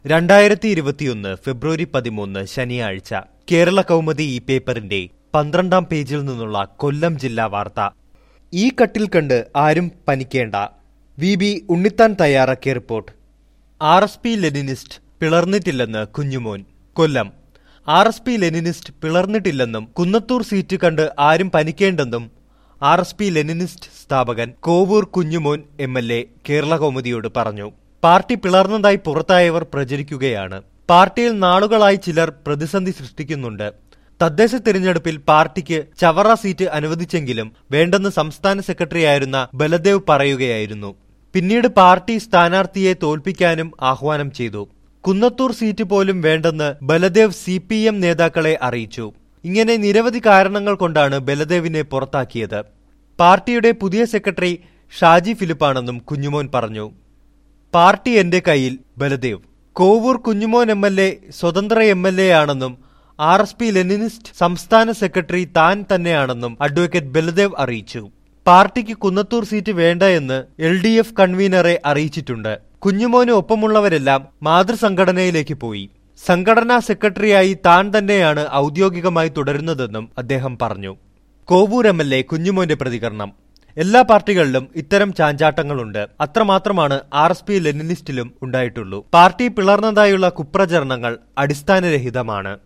രണ്ടായിരത്തി ഇരുപത്തിയൊന്ന് ഫെബ്രുവരി പതിമൂന്ന് ശനിയാഴ്ച കേരള കൗമുദി ഈ പേപ്പറിന്റെ പന്ത്രണ്ടാം പേജിൽ നിന്നുള്ള കൊല്ലം ജില്ലാ വാർത്ത ഈ കട്ടിൽ കണ്ട് ആരും പനിക്കേണ്ട വി ബി ഉണ്ണിത്താൻ തയ്യാറാക്കിയ report R S P Leninist പിളർന്നിട്ടില്ലെന്ന് Kunjumon Kollam R S P Leninist പിളർന്നിട്ടില്ലെന്നും കുന്നത്തൂർ സീറ്റ് കണ്ട് ആരും പനിക്കേണ്ടെന്നും ആർ എസ് പി ലെനിനിസ്റ്റ് സ്ഥാപകൻ Kovoor Kunjumon M L A Kerala കൗമുദിയോട് പറഞ്ഞു പാർട്ടി പിളർന്നതായി പുറത്തായവർ പ്രചരിക്കുകയാണ് പാർട്ടിയിൽ നാളുകളായി ചിലർ പ്രതിസന്ധി സൃഷ്ടിക്കുന്നുണ്ട് തദ്ദേശ തിരഞ്ഞെടുപ്പിൽ പാർട്ടിക്ക് ചവറ സീറ്റ് അനുവദിച്ചെങ്കിലും വേണ്ടെന്ന് സംസ്ഥാന സെക്രട്ടറിയായിരുന്ന ബലദേവ് പറയുകയായിരുന്നു പിന്നീട് പാർട്ടി സ്ഥാനാർത്ഥിയെ തോൽപ്പിക്കാനും ആഹ്വാനം ചെയ്തു കുന്നത്തൂർ സീറ്റ് പോലും വേണ്ടെന്ന് ബലദേവ് സി പി എം നേതാക്കളെ അറിയിച്ചു ഇങ്ങനെ നിരവധി കാരണങ്ങൾ കൊണ്ടാണ് ബലദേവിനെ പുറത്താക്കിയത് പാർട്ടിയുടെ പുതിയ സെക്രട്ടറി ഷാജി ഫിലിപ്പാണെന്നും കുഞ്ഞുമോൻ പറഞ്ഞു പാർട്ടി എന്റെ കയ്യിൽ Baladev Kovoor Kunjumon M L A സ്വതന്ത്ര എം എൽ എ ആണെന്നും ആർ എസ് പി ലെനിനിസ്റ്റ് സംസ്ഥാന സെക്രട്ടറി താൻ തന്നെയാണെന്നും അഡ്വക്കേറ്റ് ബലദേവ് അറിയിച്ചു പാർട്ടിക്ക് കുന്നത്തൂർ സീറ്റ് വേണ്ട എന്ന് എൽ ഡി എഫ് കൺവീനറെ അറിയിച്ചിട്ടുണ്ട് കുഞ്ഞുമോന് ഒപ്പമുള്ളവരെല്ലാം മാതൃസംഘടനയിലേക്ക് പോയി സംഘടനാ സെക്രട്ടറിയായി താൻ തന്നെയാണ് ഔദ്യോഗികമായി തുടരുന്നതെന്നും അദ്ദേഹം പറഞ്ഞു കോവൂർ എം എൽ എ കുഞ്ഞുമോന്റെ പ്രതികരണം എല്ലാ പാർട്ടികളിലും ഇത്തരം ചാഞ്ചാട്ടങ്ങളുണ്ട് അത്രമാത്രമാണ് ആർ എസ് പി ലെനിനിസ്റ്റിലും ഉണ്ടായിട്ടുള്ളൂ പാർട്ടി പിളർന്നതായുള്ള കുപ്രചരണങ്ങൾ അടിസ്ഥാനരഹിതമാണ്